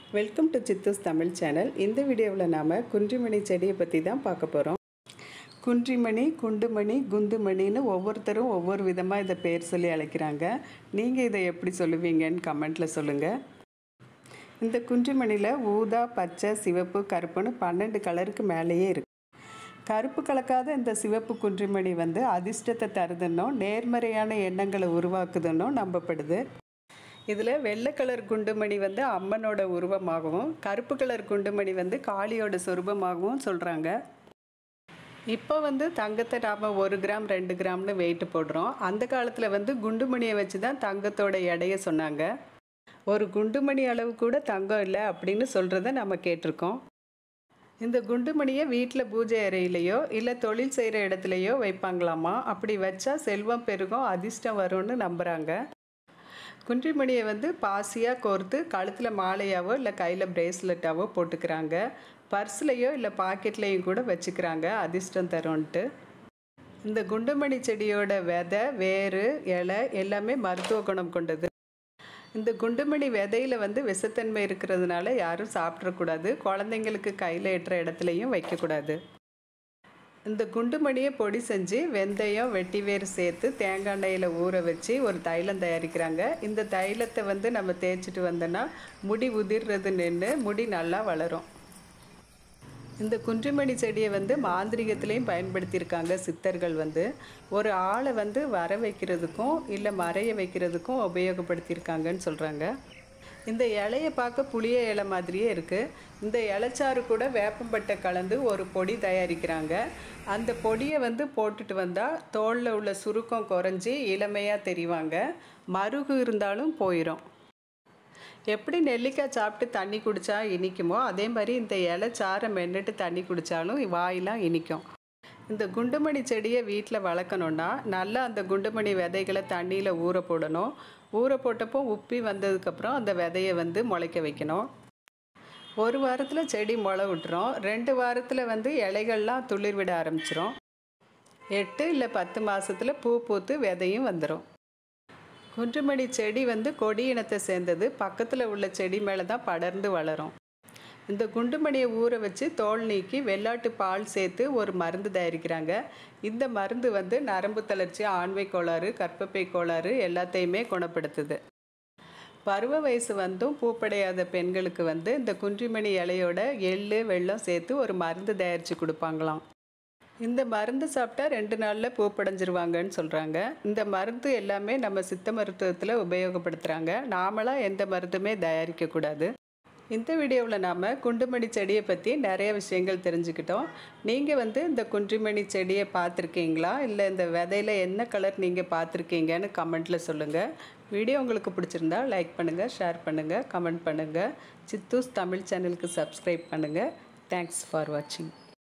welcome to சித்தூஸ் Tamil channel இந்த வீடியோவில் நாம் குன்றிமணி செடியை பற்றி தான் பார்க்க போகிறோம் குன்றிமணி குண்டுமணி குந்துமணின்னு ஒவ்வொருத்தரும் ஒவ்வொரு விதமாக இதை பேர் சொல்லி அழைக்கிறாங்க நீங்கள் இதை எப்படி சொல்லுவீங்கன்னு கமெண்ட்டில் சொல்லுங்கள் இந்த குன்றிமணியில் ஊதா பச்சை சிவப்பு கருப்புன்னு பன்னெண்டு கலருக்கு மேலேயே இருக்குது கருப்பு கலக்காத இந்த சிவப்பு குன்றிமணி வந்து அதிர்ஷ்டத்தை தருதுன்னும் நேர்மறையான எண்ணங்களை உருவாக்குதுன்னும் நம்பப்படுது இதில் வெள்ளை கலர் குண்டுமணி வந்து அம்மனோட உருவமாகவும் கருப்பு கலர் குண்டுமணி வந்து காளியோட சொரூபமாகவும் சொல்கிறாங்க இப்போ வந்து தங்கத்தை நாம் ஒரு கிராம் ரெண்டு கிராம்னு வெயிட் போடுறோம் அந்த காலத்தில் வந்து குண்டுமணியை வச்சு தான் தங்கத்தோட எடையை சொன்னாங்க ஒரு குண்டுமணி அளவு கூட தங்கம் இல்லை அப்படின்னு சொல்கிறத நம்ம கேட்டிருக்கோம் இந்த குண்டுமணியை வீட்டில் பூஜை அறையிலையோ இல்லை தொழில் செய்கிற இடத்துலையோ வைப்பாங்களாமா அப்படி வச்சா செல்வம் பெருகும் அதிர்ஷ்டம் வரும்னு நம்புகிறாங்க குன்றிமணியை வந்து பாசியாக கோர்த்து கழுத்தில் மாலையாவோ இல்லை கையில் பிரேஸ்லெட்டாவோ போட்டுக்கிறாங்க பர்ஸ்லேயோ இல்லை பாக்கெட்லேயும் கூட வச்சுக்கிறாங்க அதிர்ஷ்டம் தரும்ன்ட்டு இந்த குண்டுமணி செடியோட விதை வேறு இலை எல்லாமே மருத்துவ குணம் கொண்டது இந்த குண்டுமணி விதையில வந்து விஷத்தன்மை இருக்கிறதுனால யாரும் சாப்பிட்றக்கூடாது குழந்தைங்களுக்கு கையில் எட்டுற இடத்துலையும் வைக்கக்கூடாது இந்த குண்டுமணியை பொடி செஞ்சு வெந்தயம் வெட்டிவேர் சேர்த்து தேங்காய் எண்ணெயில் ஊற வச்சு ஒரு தைலம் தயாரிக்கிறாங்க இந்த தைலத்தை வந்து நம்ம தேய்ச்சிட்டு வந்தோன்னா முடி உதிர்றது நின்று முடி நல்லா வளரும் இந்த குன்றிமணி செடியை வந்து மாந்திரிகத்திலையும் பயன்படுத்தியிருக்காங்க சித்தர்கள் வந்து ஒரு ஆளை வந்து வர வைக்கிறதுக்கும் இல்லை மறைய வைக்கிறதுக்கும் உபயோகப்படுத்தியிருக்காங்கன்னு சொல்கிறாங்க இந்த இலையை பார்க்க புளிய இலை மாதிரியே இருக்குது இந்த இலைச்சாறு கூட வேப்பம்பட்டை கலந்து ஒரு பொடி தயாரிக்கிறாங்க அந்த பொடியை வந்து போட்டுட்டு வந்தால் தோலில் உள்ள சுருக்கம் குறைஞ்சி இளமையாக தெரிவாங்க மருகு இருந்தாலும் போயிடும் எப்படி நெல்லிக்காய் சாப்பிட்டு தண்ணி குடித்தா இனிக்குமோ அதே மாதிரி இந்த இலை சாரை மென்னுட்டு தண்ணி குடித்தாலும் வாயெலாம் இனிக்கும் இந்த குண்டுமணி செடியை வீட்டில் வளர்க்கணுன்னா நல்லா அந்த குண்டுமணி விதைகளை தண்ணியில் ஊற போடணும் ஊற போட்டப்போ உப்பி வந்ததுக்கப்புறம் அந்த விதையை வந்து முளைக்க வைக்கணும் ஒரு வாரத்தில் செடி முளை விட்டுரும் ரெண்டு வாரத்தில் வந்து இலைகள்லாம் துளிர் விட ஆரம்பிச்சிரும் எட்டு இல்லை பத்து மாதத்தில் பூ பூத்து விதையும் வந்துடும் குன்றுமணி செடி வந்து கொடி இனத்தை சேர்ந்தது பக்கத்தில் உள்ள செடி மேலே தான் படர்ந்து வளரும் இந்த குண்டுமணியை ஊற வச்சு தோல் நீக்கி வெள்ளாட்டு பால் சேர்த்து ஒரு மருந்து தயாரிக்கிறாங்க இந்த மருந்து வந்து நரம்பு தளர்ச்சி ஆண்மை கோளாறு கற்பப்பை கோளாறு எல்லாத்தையுமே குணப்படுத்துது பருவ வயசு வந்தும் பூப்படையாத பெண்களுக்கு வந்து இந்த குன்றிமணி இலையோட எள்ளு வெள்ளம் சேர்த்து ஒரு மருந்து தயாரித்து கொடுப்பாங்களாம் இந்த மருந்து சாப்பிட்டா ரெண்டு நாளில் பூப்படைஞ்சிருவாங்கன்னு சொல்கிறாங்க இந்த மருந்து எல்லாமே நம்ம சித்த மருத்துவத்தில் உபயோகப்படுத்துகிறாங்க நாமளாக எந்த மருந்துமே தயாரிக்கக்கூடாது இந்த வீடியோவில் நாம் குண்டுமணி செடியை பற்றி நிறைய விஷயங்கள் தெரிஞ்சுக்கிட்டோம் நீங்கள் வந்து இந்த குன்றிமணி செடியை பார்த்துருக்கீங்களா இல்லை இந்த விதையில் என்ன கலர் நீங்கள் பார்த்துருக்கீங்கன்னு கமெண்ட்டில் சொல்லுங்கள் வீடியோ உங்களுக்கு பிடிச்சிருந்தா லைக் பண்ணுங்கள் ஷேர் பண்ணுங்கள் கமெண்ட் பண்ணுங்கள் சித்தூஸ் தமிழ் சேனலுக்கு சப்ஸ்கிரைப் பண்ணுங்கள் தேங்க்ஸ் ஃபார் வாட்சிங்